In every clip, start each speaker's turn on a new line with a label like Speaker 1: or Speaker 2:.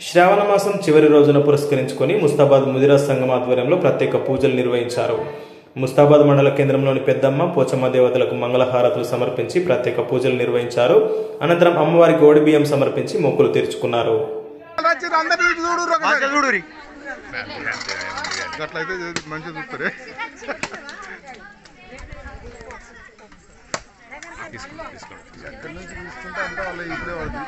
Speaker 1: శ్రావణ మాసం చివరి రోజున పురస్కరించుకొని ముస్తాబాద్ ముదిరాజ్ సంఘం ఆధ్వర్యంలో ప్రత్యేక పూజలు నిర్వహించారు ముస్తాబాద్ మండల కేంద్రంలోని పెద్దమ్మ పోచమ్మ దేవతలకు మంగళహారతులు సమర్పించి ప్రత్యేక పూజలు నిర్వహించారు అనంతరం అమ్మవారికి ఓడి బియ్యం సమర్పించి మొక్కులు తీర్చుకున్నారు
Speaker 2: వచ్చింది అందరినీ ఇటు చూడు ఒకసారి.
Speaker 3: చూడురి
Speaker 2: అట్లయితే మంచిగా చూస్తారే ఎక్కడి నుంచి తీసుకుంటే అంతా వాళ్ళ ఇప్పుడే పడుతుంది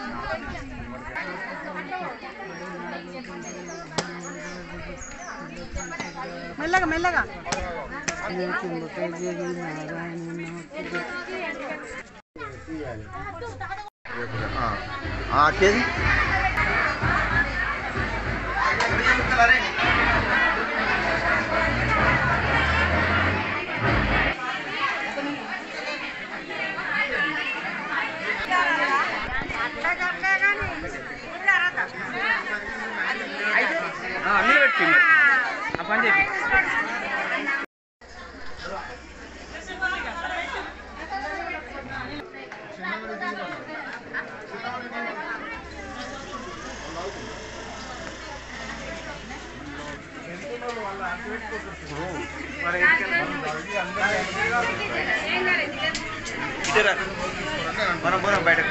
Speaker 4: మెల్లగా మెల్లగా
Speaker 3: కేజీ అన్నీ పెట్టి మరి ఆ పని చెప్పి మనం పోదాం బయటకు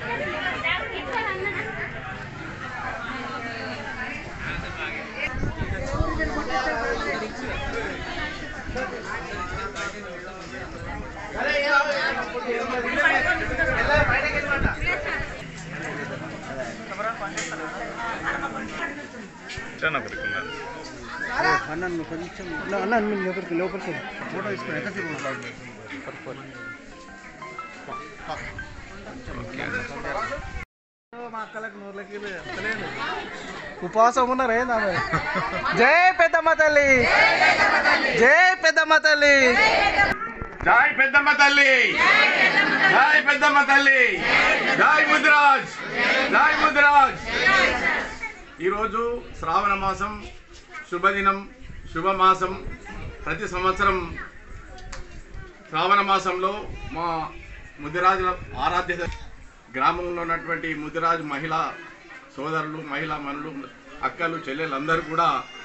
Speaker 3: అన్న కొంచెం అన్న లోపలికి లోపలికి
Speaker 2: ఫోటో తీసుకుని ఎంతసేపు ఉంటుంది?
Speaker 3: మా అక్కలకు నూర్లకి తెలియదు ఉపవాసం ఉన్నారు ఏందా మరి జై పెద్దమ్మ తల్లి జై పెద్దమ్మ తల్లి
Speaker 5: జై పెద్దమ్మ తల్లి జై పెద్దమ్మ తల్లి జై ముద్రాజ్ జై ముద్రాజ్ ఈరోజు శ్రావణ మాసం శుభదినం శుభమాసం ప్రతి సంవత్సరం శ్రావణ మాసంలో మా ముదిరాజుల ఆరాధ్య గ్రామంలో ఉన్నటువంటి ముదిరాజు మహిళా సోదరులు మహిళా మనులు అక్కలు చెల్లెలందరూ కూడా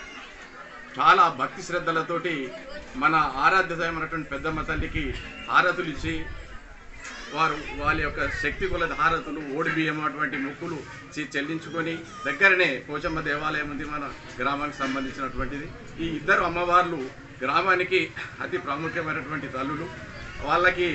Speaker 5: చాలా భక్తి శ్రద్ధలతోటి మన ఆరాధ్య దైవమైనటువంటి పెద్దమ్మ తల్లికి హారతులు ఇచ్చి వారు వాళ్ళ యొక్క శక్తి కొలది హారతులు ఓడి బియ్యం అటువంటి మొక్కులు చె- చెల్లించుకొని దగ్గరనే పోచమ్మ దేవాలయం ఉంది మన గ్రామానికి సంబంధించినటువంటిది ఈ ఇద్దరు అమ్మవార్లు గ్రామానికి అతి ప్రాముఖ్యమైనటువంటి తల్లులు వాళ్ళకి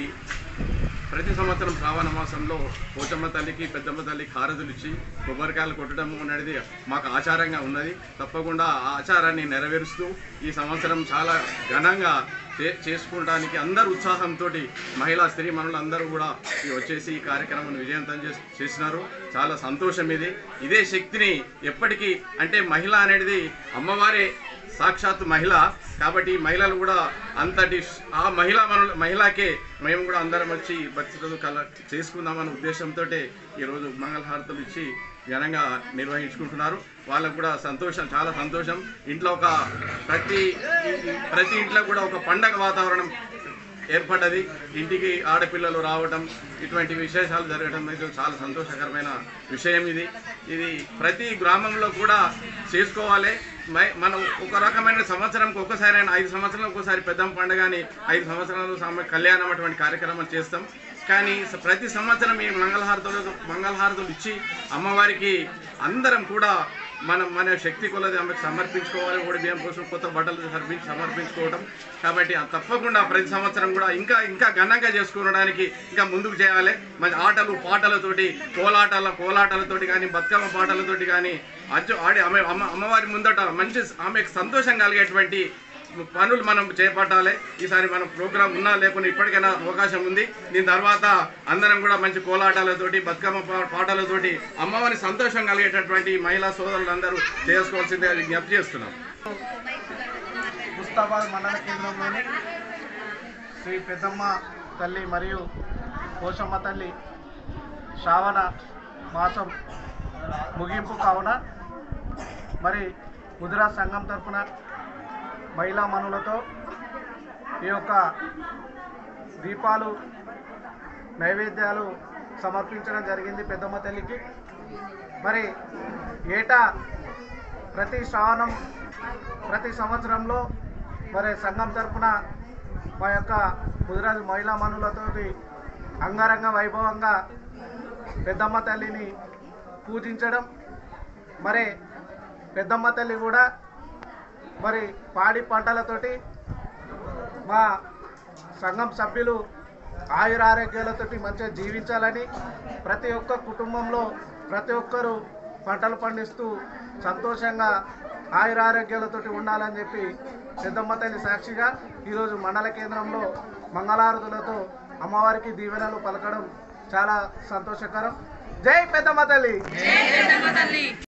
Speaker 5: ప్రతి సంవత్సరం శ్రావణ మాసంలో పోచమ్మ తల్లికి పెద్దమ్మ తల్లికి హారతులు ఇచ్చి కొబ్బరికాయలు కొట్టడం అనేది మాకు ఆచారంగా ఉన్నది తప్పకుండా ఆ ఆచారాన్ని నెరవేరుస్తూ ఈ సంవత్సరం చాలా ఘనంగా చే- చేసుకోవడానికి అందరు ఉత్సాహంతో మహిళా స్త్రీ మనులు అందరూ కూడా ఈ వచ్చేసి ఈ కార్యక్రమాన్ని విజయవంతం చేస్- చేసినారు చాలా సంతోషం ఇది ఇదే శక్తిని ఎప్పటికీ అంటే మహిళ అనేది అమ్మవారే సాక్షాత్ మహిళ కాబట్టి ఈ మహిళలు కూడా అంతటి ఆ మహిళా మన మహిళకే మేము కూడా అందరం వచ్చి భక్తులతో కల చేసుకుందామనే ఉద్దేశంతో ఈరోజు మంగళహారతులు ఇచ్చి ఘనంగా నిర్వహించుకుంటున్నారు వాళ్ళకు కూడా సంతోషం చాలా సంతోషం ఇంట్లో ఒక ప్రతి ప్రతి ఇంట్లో కూడా ఒక పండగ వాతావరణం ఏర్పడ్డది ఇంటికి ఆడపిల్లలు రావటం ఇటువంటి విశేషాలు జరగడం అనేది చాలా సంతోషకరమైన విషయం ఇది ఇది ప్రతి గ్రామంలో కూడా చేసుకోవాలి మై- మనం ఒక రకమైన సంవత్సరంకి ఒక్కసారి అయినా ఐదు సంవత్సరాలకు ఒకసారి పెద్దమ్మ పండుగ అని ఐదు సంవత్సరాలు సమ- కళ్యాణం అటువంటి కార్యక్రమాలు చేస్తాం కానీ స- ప్రతి సంవత్సరం ఈ మంగళహారతులు మంగళహారతులు ఇచ్చి అమ్మవారికి అందరం కూడా మనం మన శక్తి కొలది ఆమెకు సమర్పించుకోవాలి ఓడి బియ్యం కోసం కొత్త బట్టలు సమర్పించి సమర్పించుకోవడం కాబట్టి ఆ తప్పకుండా ప్రతి సంవత్సరం కూడా ఇంకా ఇంకా ఘనంగా చేసుకోవడానికి ఇంకా ముందుకు చేయాలి మంచి ఆటలు పాటలతోటి కోలాటాల కోలాటాలతోటి కానీ బతుకమ్మ పాటలతోటి కానీ అచ్చు ఆడి ఆమె అమ్మ అమ్మవారి ముందట మంచి ఆమెకు సంతోషం కలిగేటువంటి పనులు మనం చేపట్టాలి ఈసారి మన ప్రోగ్రాం ఉన్నా లేకుండా ఇప్పటికైనా అవకాశం ఉంది దీని తర్వాత అందరం కూడా మంచి కోలాటాలతోటి బతుకమ్మ పా- పాటలతోటి అమ్మవారిని సంతోషం కలిగేటటువంటి మహిళా సోదరులందరూ చేసుకోవాల్సిందిగా విజ్ఞప్తి చేస్తున్నాం
Speaker 3: ముస్తాబాద్ మండల కేంద్రంలోని శ్రీ పెద్దమ్మ తల్లి మరియు పోషమ్మ తల్లి శ్రావణ మాసం ముగింపు కావున మరి ముదిరా సంఘం తరఫున మహిళా మనులతో ఈ యొక్క దీపాలు నైవేద్యాలు సమర్పించడం జరిగింది పెద్దమ్మ తల్లికి మరి ఏటా ప్రతి శ్రావణం ప్రతి సంవత్సరంలో మరి సంఘం తరపున మా యొక్క ముదిరాజు మహిళా మనులతోటి అంగరంగ వైభవంగా పెద్దమ్మ తల్లిని పూజించడం మరి పెద్దమ్మ తల్లి కూడా మరి పాడి పంటలతోటి మా సంఘం సభ్యులు ఆయురారోగ్యాలతోటి మంచిగా జీవించాలని ప్రతి ఒక్క కుటుంబంలో ప్రతి ఒక్కరూ పంటలు పండిస్తూ సంతోషంగా ఆయురారోగ్యాలతోటి ఉండాలని చెప్పి పెద్దమ్మ తల్లి సాక్షిగా ఈరోజు మండల కేంద్రంలో మంగళారతులతో అమ్మవారికి దీవెనలు పలకడం చాలా సంతోషకరం జై పెద్దమ్మ తల్లి